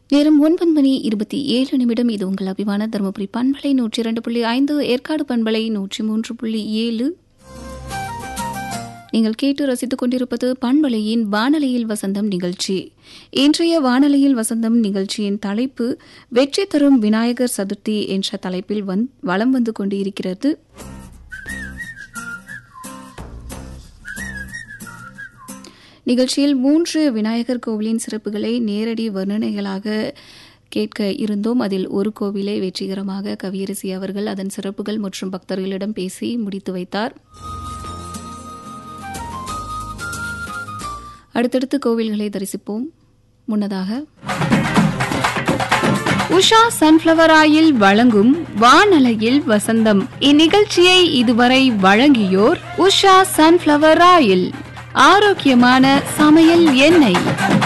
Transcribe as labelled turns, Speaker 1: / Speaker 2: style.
Speaker 1: நேரம் ஒன்பது மணி இருபத்தி ஏழு நிமிடம் இது உங்கள் அபிமான தருமபுரி பண்பலை நூற்றி இரண்டு புள்ளி ஐந்து ஏற்காடு பண்பலை நூற்றி மூன்று புள்ளி ஏழு நீங்கள் கேட்டு ரசித்துக் கொண்டிருப்பது பண்பலையின் வானொலியில் வசந்தம் நிகழ்ச்சி இன்றைய வானொலியில் வசந்தம் நிகழ்ச்சியின் தலைப்பு வெற்றி தரும் விநாயகர் சதுர்த்தி என்ற தலைப்பில் வந் வலம் வந்து கொண்டிருக்கிறது நிகழ்ச்சியில் மூன்று விநாயகர் கோவிலின் சிறப்புகளை நேரடி வர்ணனைகளாக கேட்க இருந்தோம் அதில் ஒரு கோவிலை வெற்றிகரமாக கவியரசி அவர்கள் அதன் சிறப்புகள் மற்றும் பக்தர்களிடம் பேசி முடித்து வைத்தார் அடுத்தடுத்து கோவில்களை தரிசிப்போம் முன்னதாக உஷா சன்ஃப்ளவர் ஆயில் வழங்கும் வானலையில் வசந்தம் இந்நிகழ்ச்சியை இதுவரை வழங்கியோர் உஷா சன்ஃப்ளவர் ஆயில் ஆரோக்கியமான சமையல் எண்ணெய்